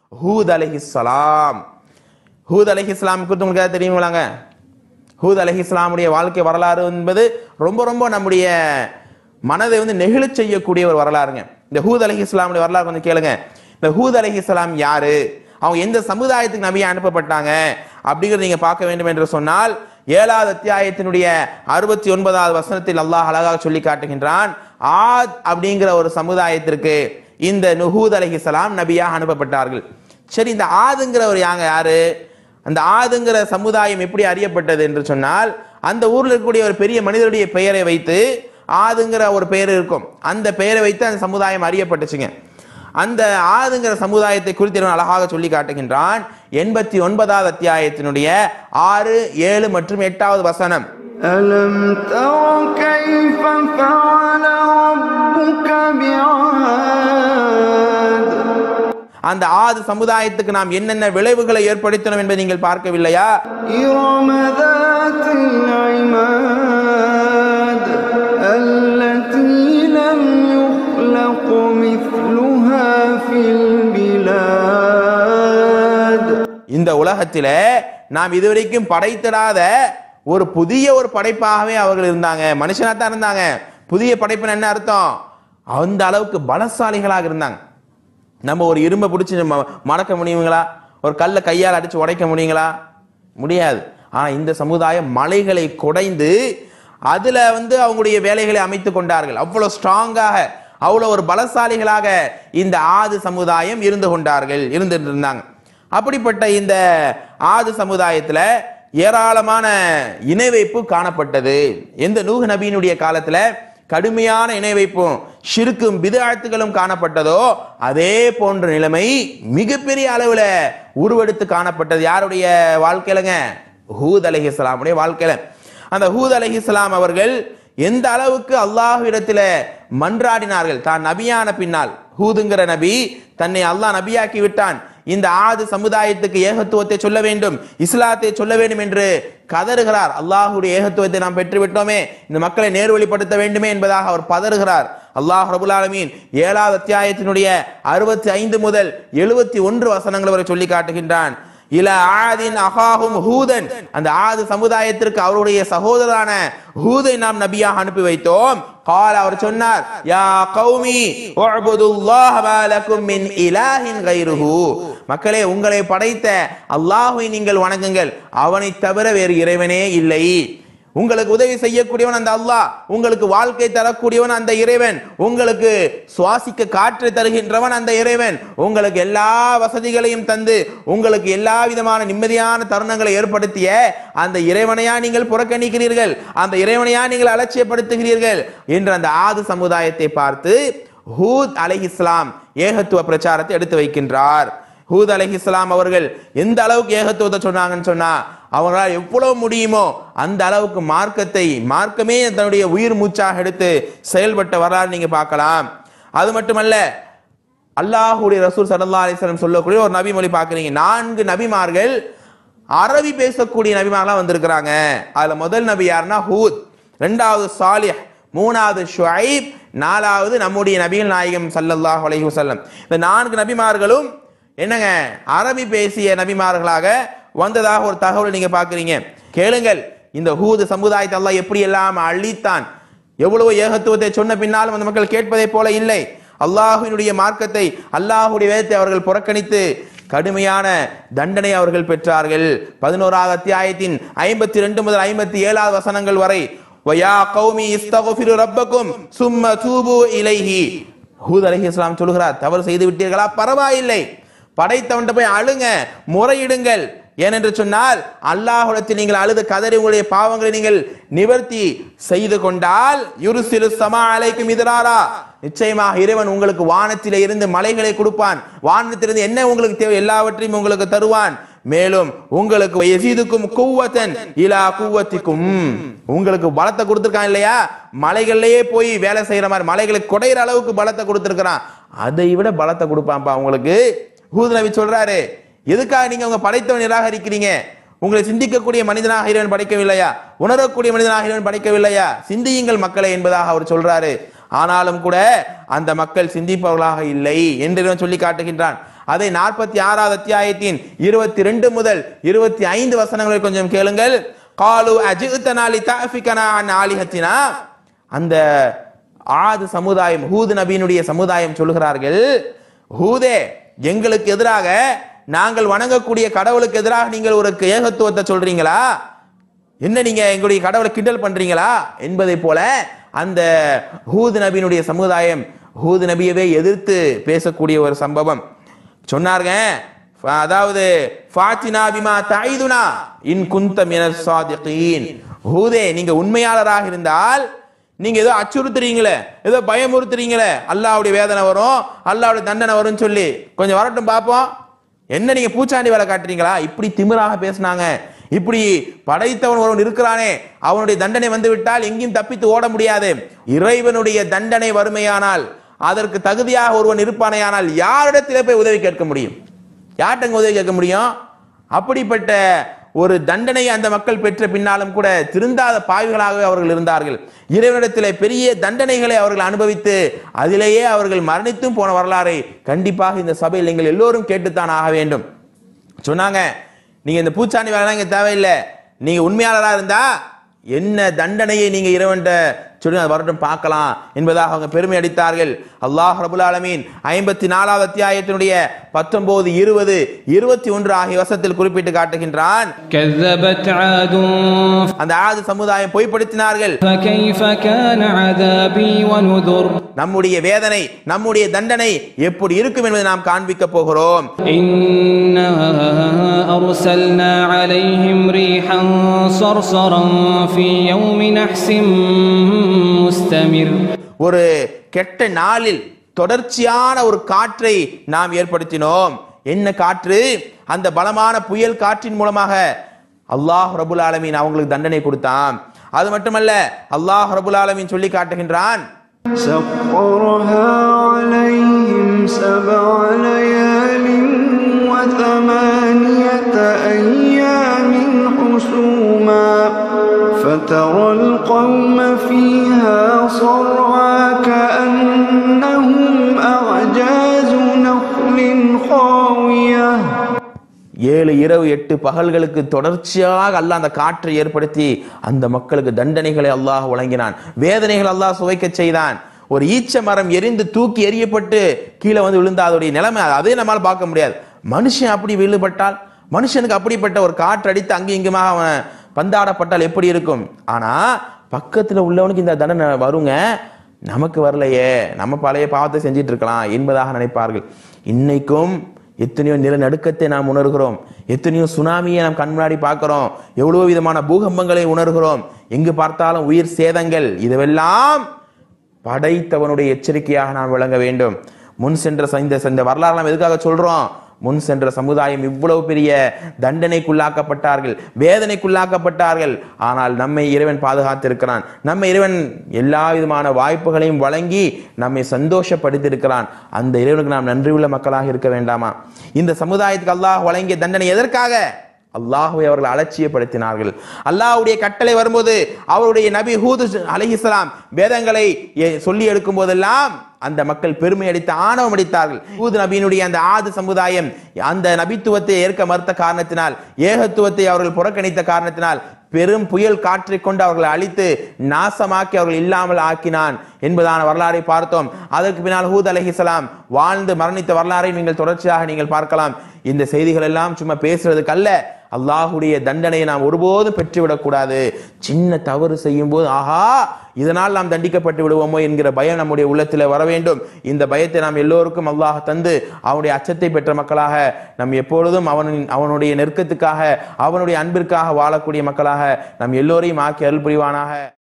ஹூத் அலைஹிஸ்ஸலாம் ஹூத் அலைஹிஸ்ஸலாம் குறித்து உங்களுக்கு ஏதாவது தெரியுங்களாங்க ஹூத் அலைஹிஸ்ஸலாமுடைய வாழ்க்கை வரலாறு என்பது ரொம்ப ரொம்ப நம்முடைய மனதை வந்து நெகிழச் செய்யக்கூடிய ஒரு வரலாறுங்க இந்த ஹூத் அலைஹிஸ்ஸலாமுடைய வரலாறு கொஞ்சம் கேளுங்க இந்த ஹூத் அலைஹிஸ்ஸலாம் யாரு அவங்க எந்த சமுதாயத்துக்கு நபியா அனுப்பப்பட்டாங்க அப்படிங்கறத நீங்க பார்க்க வேண்டும் என்று சொன்னால் ஏழாவது அத்தியாயத்தினுடைய அறுபத்தி ஒன்பதாவது வசனத்தில் அல்லாஹ் அழகாக சொல்லி காட்டுகின்றான் ஆத் அப்படிங்கிற ஒரு சமுதாயத்திற்கு இந்த நுஹூத் அலைஹிஸ்ஸலாம் நபியாக அனுப்பப்பட்டார்கள் சரி இந்த ஆதுங்கிறவர் யாங்க யாரு அந்த ஆதுங்கிற சமுதாயம் எப்படி அறியப்பட்டது என்று சொன்னால் அந்த ஊர்ல இருக்கக்கூடிய ஒரு பெரிய மனிதருடைய பெயரை வைத்து ஆதுங்கிற ஒரு பெயர் இருக்கும் அந்த பெயரை வைத்து அந்த சமுதாயம் அறியப்பட்டுச்சுங்க அந்த ஆதுங்கிற சமுதாயத்தை குறித்து இறைவன் அழகாக சொல்லி காட்டுகின்றான் எண்பத்தி ஒன்பதாவது அத்தியாயத்தினுடைய ஆறு ஏழு மற்றும் எட்டாவது வசனம் ألم تر كيف فعل ربك بعاد அந்த ஆது சமுதாயத்துக்கு நாம் என்னென்ன விளைவுகளை ஏற்படுத்தினோம் என்பதை நீங்கள் பார்க்கவில்லையா إرم ذات العماد التي لم يخلق مثلها في البلاد இந்த உலகத்திலே நாம் இதுவரைக்கும் படைத்திடாத ஒரு புதிய ஒரு படைப்பாகவே அவர்கள் இருந்தாங்க மனுஷனா தான் இருந்தாங்க புதிய படைப்புன்னு என்ன அர்த்தம் அந்த அளவுக்கு பலசாலிகளாக இருந்தாங்க நம்ம ஒரு இரும்பை பிடிச்சி நம்ம மடக்க முடியுங்களா ஒரு கல்லை கையால் அடிச்சு உடைக்க முடியுங்களா முடியாது ஆனா இந்த சமுதாயம் மலைகளை குடைந்து அதுல வந்து அவங்களுடைய வேலைகளை அமைத்து கொண்டார்கள் அவ்வளவு ஸ்ட்ராங்காக அவ்வளவு ஒரு பலசாலிகளாக இந்த ஆது சமுதாயம் இருந்து கொண்டார்கள் இருந்துட்டு இருந்தாங்க அப்படிப்பட்ட இந்த ஆது சமுதாயத்துல ஏராளமான இணை வைப்பு காணப்பட்டது எந்த நூஹ் நபியினுடைய காலத்துல கடுமையான இணை வைப்பும் ஷிருக்கும் பிதாழ்த்துகளும் காணப்பட்டதோ அதே போன்ற நிலைமை மிகப்பெரிய அளவுல உருவெடுத்து காணப்பட்டது யாருடைய வாழ்க்கையிலங்க ஹூத் அலைஹிஸ்ஸலாமுடைய வாழ்க்கையில அந்த ஹூத் அலைஹிஸ்ஸலாம் அவர்கள் எந்த அளவுக்கு அல்லாஹ்விடத்துல மன்றாடினார்கள் தான் நபியான பின்னால் ஹூதுங்கிற நபி தன்னை அல்லாஹ் நபியாக்கி விட்டான் இந்த ஆது சமுதாயத்துக்கு ஏகத்துவத்தை சொல்ல வேண்டும் இஸ்லாத்தை சொல்ல வேண்டும் என்று கதறுகிறார் அல்லாஹுடைய ஏகத்துவத்தை நாம் பெற்று விட்டோமே இந்த மக்களை நேர்வழிப்படுத்த வேண்டுமே என்பதாக அவர் பதறுகிறார் அல்லாஹ் ரபுல் ஆலமீன் ஏழாவது அத்தியாயத்தினுடைய அறுபத்தி ஐந்து முதல் எழுபத்தி ஒன்று வசனங்கள் வரை சொல்லி காட்டுகின்றான் இல ஆதின் அகாஹும் ஹூதன் அந்த ஆது சமுதாயத்திற்கு அவருடைய சகோதரரான ஹூதை நாம் நபியாக அனுப்பி வைத்தோம் கால் அவர் சொன்னார் யா கௌமி உஅ்புதுல்லாஹ மா லக்கும் மின் இலாஹின் கைருஹு மக்களே உங்களை படைத்த அல்லாஹ்வை நீங்கள் வணங்குங்கள் அவனை தவிர வேறு இறைவனே இல்லை உங்களுக்கு உதவி செய்யக்கூடியவன் அந்த அல்லாஹ் உங்களுக்கு வாழ்க்கை தரக்கூடியவன் அந்த இறைவன் உங்களுக்கு சுவாசிக்க காற்று தருகின்றவன் அந்த இறைவன் உங்களுக்கு எல்லா வசதிகளையும் தந்து உங்களுக்கு எல்லா விதமான நிம்மதியான தருணங்களை ஏற்படுத்திய அந்த இறைவனையா நீங்கள் புறக்கணிக்கிறீர்கள் அந்த இறைவனையா நீங்கள் அலட்சியப்படுத்துகிறீர்கள் என்று அந்த ஆது சமுதாயத்தை பார்த்து ஹூத் அலைஹிஸ்லாம் ஏகத்துவ பிரச்சாரத்தை எடுத்து வைக்கின்றார் ஹூத் அலைஹிஸ்லாம் அவர்கள் எந்த அளவுக்கு ஏகத்துவத்தை சொன்னாங்கன்னு சொன்னா அவங்களால் எவ்வளவு முடியுமோ அந்த அளவுக்கு மார்க்கத்தை மார்க்கமே தன்னுடைய உயிர் மூச்சாக எடுத்து செயல்பட்ட வரலாறு நீங்க பார்க்கலாம் அது மட்டுமல்ல அல்லாஹுடைய ரசூல் சல்லா அலிஸ்லம் சொல்லக்கூடிய ஒரு நபி மொழி பார்க்குறீங்க நான்கு நபிமார்கள் அரபி பேசக்கூடிய நபிமார்களாம் வந்திருக்கிறாங்க அதுல முதல் நபி யாருன்னா ஹூத் ரெண்டாவது சாலிஹ் மூணாவது ஷுஐப் நாலாவது நம்முடைய நபிகள் நாயகம் சல்லல்லாஹு அலைஹி வஸல்லம் இந்த நான்கு நபிமார்களும் என்னங்க அரபி பேசிய நபிமார்களாக வந்ததாக ஒரு தகவலை நீங்க பார்க்குறீங்க கேளுங்கள் இந்த ஹூது சமுதாயத்தை அல்லாஹ் எப்படி எல்லாம் அழித்தான் எவ்வளவு ஏகத்துவத்தை சொன்ன பின்னாலும் அந்த மக்கள் கேட்பதைப் போல இல்லை அல்லாஹுவினுடைய மார்க்கத்தை அல்லாஹுடைய வேதத்தை அவர்கள் புறக்கணித்து கடுமையான தண்டனை அவர்கள் பெற்றார்கள் பதினோராவது அத்தியாயத்தின் ஐம்பத்தி ரெண்டு முதல் ஐம்பத்தி ஏழாவது வசனங்கள் வரை வயா கௌமி இஸ்தகுஃபிரு ரப்பக்கும் சும்ம தூபு இலைஹி ஹூத் அலைஹிஸ்ஸலாம் சொல்கிறார் தவறு செய்து விட்டீர்களா பரவாயில்லை படைத்தவன்ட்ட போய் அழுங்க முறையிடுங்கள் ஏனென்று சொன்னால் அல்லாஹுடத்தில் நீங்கள் அழுது கதறி உங்களுடைய பாவங்களை நீங்கள் நிவர்த்தி செய்து கொண்டால் யுருசிலு சமா அலைக்கும் இதராரா நிச்சயமாக இறைவன் உங்களுக்கு வானத்திலே இருந்து மலைகளை கொடுப்பான் வானத்திலிருந்து என்ன உங்களுக்கு தேவை எல்லாவற்றையும் உங்களுக்கு தருவான் மேலும் உங்களுக்கு எசீதுக்கும் குவத்தன் இலா குவத்திக்கும் உங்களுக்கு பலத்தை கொடுத்திருக்கான் இல்லையா மலைகள்லயே போய் வேலை செய்யற மாதிரி மலைகளை குடையிற அளவுக்கு பலத்தை கொடுத்திருக்கிறான் அதை விட பலத்தை கொடுப்பான்ப்பா உங்களுக்கு ஹூத் நபி சொல்றாரு எதுக்காக நீங்க உங்க படைத்தவன் நிராகரிக்கிறீங்க உங்களை சிந்திக்கக்கூடிய மனிதனாக இறைவன் படைக்கவில்லையா உணரக்கூடிய மனிதனாக இறைவன் படைக்கவில்லையா சிந்தியுங்கள் மக்களை என்பதாக அவர் சொல்றாரு ஆனாலும் கூட அந்த மக்கள் சிந்திப்பவர்களாக இல்லை என்று இறைவன் சொல்லி காட்டுகின்றான் அதை நாற்பத்தி ஆறாவது அத்தியாயத்தின் இருபத்தி ரெண்டு முதல் இருபத்தி ஐந்து வசனங்களை கொஞ்சம் கேளுங்கள் காலு அஜித்தனாலி தாஃபிகனா அன் ஆலிஹத்தினா அந்த ஆது சமுதாயம் ஹூது நபியினுடைய சமுதாயம் சொல்லுகிறார்கள் ஹூதே எங்களுக்கு எதிராக நாங்கள் வணங்கக்கூடிய கடவுளுக்கு எதிராக நீங்கள் ஒரு ஏகத்துவத்தை சொல்றீங்களா என்ன நீங்க எங்களுடைய கடவுளை கிண்டல் பண்றீங்களா என்பதை போல அந்த ஹூது நபியினுடைய சமுதாயம் ஹூது நபியவே எதிர்த்து பேசக்கூடிய ஒரு சம்பவம் சொன்னாருங்க ஃப- அதாவது ஃபாத்தினா பிமா தாயிதுனா இன் குந்த மினஸ் சாதிகீன் ஹூதே நீங்க உண்மையாளராக இருந்தால் நீங்க ஏதோ அச்சுறுத்துறீங்களே ஏதோ பயமுறுத்துறீங்களே அல்லாஹ்வுடைய வேதனை வரும் அல்லாஹ்வுடைய தண்டனை வரும்னு சொல்லி கொஞ்சம் வரட்டும் பார்ப்போம் என்ன நீங்க பூச்சாண்டி வேலை காட்டுறீங்களா இப்படி திமிராக பேசினாங்க இப்படி படைத்தவன் ஒருவன் இருக்கிறானே அவனுடைய தண்டனை வந்து விட்டால் எங்கேயும் தப்பித்து ஓட முடியாது இறைவனுடைய தண்டனை வறுமையானால் அதற்கு தகுதியாக ஒருவன் இருப்பானேயானால் யாரிடத்திலே போய் உதவி கேட்க முடியும் யார்கிட்ட உதவி கேட்க முடியும் அப்படிப்பட்ட ஒரு தண்டனை அந்த மக்கள் பெற்ற பின்னாலும் கூட திருந்தாத பாவிகளாகவே அவர்கள் இருந்தார்கள் இறைவனிடத்திலே பெரிய தண்டனைகளை அவர்கள் அனுபவித்து அதிலேயே அவர்கள் மரணித்தும் போன வரலாறை கண்டிப்பாக இந்த சபையில் நீங்கள் எல்லோரும் கேட்டுத்தான் ஆக வேண்டும் சொன்னாங்க நீங்க இந்த பூச்சாண்டி வேலை இங்க தேவையில்லை நீங்க உண்மையாளரா இருந்தா என்ன தண்டனையை நீங்க இறைவன்ட்ட சொல்லி அது வரட்டும் பார்க்கலாம் என்பதாக அவங்க பெருமை அடித்தார்கள் அல்லாஹ் ரபுல் ஆலமீன் ஐம்பத்தி நாலாவது அத்தியாயத்தினுடைய பத்தொன்பது இருபது இருபத்தி ஒன்று ஆகிய வசத்தில் குறிப்பிட்டு காட்டுகின்றான் كذبت عاد அந்த ஆது சமுதாயம் பொய்ப்படுத்தினார்கள் فكيف كان عذابي ونذر நம்முடைய வேதனை நம்முடைய தண்டனை எப்படி இருக்கும் என்பதை நாம் காண்பிக்க போகிறோம் إنا أرسلنا عليهم ريحا صرصرا في يوم نحس مستمر ஒரு கெட்ட நாளில் தொடர்ச்சியான ஒரு காற்றை நாம் ஏற்படுத்தினோம் என்ன காற்று அந்த பலமான புயல் காற்றின் மூலமாக அல்லாஹ் ரபுல் ஆலமீன் அவங்களுக்கு தண்டனை கொடுத்தான் அது மட்டுமல்ல அல்லாஹ் ரபுல் ஆலமீன் சொல்லி காட்டுகின்றான் سخرها عليهم سبع ليال وثمانية أيام حسوما فترى القوم فيها صرعى كأنهم أعجاز نخل خاوية ஏழு இரவு எட்டு பகல்களுக்கு தொடர்ச்சியாக அல்லாஹ் அந்த காற்றை ஏற்படுத்தி அந்த மக்களுக்கு தண்டனைகளை அல்லாஹ் வழங்கினான் வேதனைகள் அல்லாஹ் சுவைக்க செய்தான் ஒரு ஈச்ச மரம் எரிந்து தூக்கி எறியப்பட்டு கீழே வந்து விழுந்த அதோடைய நிலைமை அதே நம்மால் பார்க்க முடியாது மனுஷன் அப்படி விழுபட்டால் மனுஷனுக்கு அப்படிப்பட்ட ஒரு காற்று அடித்து அங்கும் இங்குமாக அவன் பந்தாடப்பட்டால் எப்படி இருக்கும் ஆனா பக்கத்துல உள்ளவனுக்கு இந்த தண்டனை வருங்க நமக்கு வரலையே நம்ம பழைய பாவத்தை செஞ்சிட்டு இருக்கலாம் என்பதாக நினைப்பார்கள் இன்னைக்கும் எத்தனையோ நிலநடுக்கத்தை நாம் உணர்கிறோம் எத்தனையோ சுனாமியை நாம் கண் முன்னாடி பார்க்கிறோம் எவ்வளவு விதமான பூகம்பங்களை உணர்கிறோம் எங்கு பார்த்தாலும் உயிர் சேதங்கள் இதுவெல்லாம் படைத்தவனுடைய எச்சரிக்கையாக நாம் விளங்க வேண்டும் முன் சென்ற ச- இந்த இந்த வரலாறு நாம் எதுக்காக சொல்றோம் முன் சென்ற சமுதாயம் இவ்வளவு பெரிய தண்டனைக்குள்ளாக்கப்பட்டார்கள் வேதனைக்குள்ளாக்கப்பட்டார்கள் ஆனால் நம்மை இறைவன் பாதுகாத்திருக்கிறான் நம்ம இறைவன் எல்லா விதமான வாய்ப்புகளையும் வழங்கி நம்மை சந்தோஷப்படுத்தியிருக்கிறான் அந்த இறைவனுக்கு நாம் நன்றியுள்ள மக்களாக இருக்க வேண்டாமா இந்த சமுதாயத்துக்கு அல்லாஹ் வழங்கிய தண்டனை எதற்காக அல்லாஹுவை அவர்கள் அலட்சியப்படுத்தினார்கள் அல்லாஹ்வுடைய கட்டளை வரும்போது அவருடைய நபி ஹூது அலைஹிஸ்ஸலாம் வேதங்களை எ- சொல்லி எடுக்கும் போதெல்லாம் அந்த மக்கள் பெருமை அடித்து ஆணவம் அடித்தார்கள் ஹூது நபியினுடைய அந்த ஆது சமுதாயம் அந்த நபித்துவத்தை ஏற்க மறுத்த காரணத்தினால் ஏகத்துவத்தை அவர்கள் புறக்கணித்த காரணத்தினால் பெரும் புயல் காற்றை கொண்டு அவர்களை அழித்து நாசமாக்கி அவர்கள் இல்லாமல் ஆக்கினான் என்பதான வரலாறை பார்த்தோம் அதற்கு பின்னால் ஹூத் அலைஹிஸ்ஸலாம் வாழ்ந்து மரணித்த வரலாறை நீங்கள் தொடர்ச்சியாக நீங்கள் பார்க்கலாம் இந்த செய்திகள் எல்லாம் சும்மா பேசுறதுக்கு அல்ல அல்லாஹுடைய தண்டனையை நாம் ஒருபோதும் பெற்றுவிடக் கூடாது சின்ன தவறு செய்யும் போது ஆஹா இதனால் நாம் தண்டிக்கப்பட்டு விடுவோமோ என்கிற பயம் நம்முடைய உள்ளத்தில் வர வேண்டும் இந்த பயத்தை நாம் எல்லோருக்கும் அல்லாஹ் தந்து அவனுடைய அச்சத்தை பெற்ற மக்களாக நம் எப்பொழுதும் அவனின் அவனுடைய நெருக்கத்துக்காக அவனுடைய அன்பிற்காக வாழக்கூடிய மக்களாக நம் எல்லோரையும் ஆக்கி அருள் புரிவானாக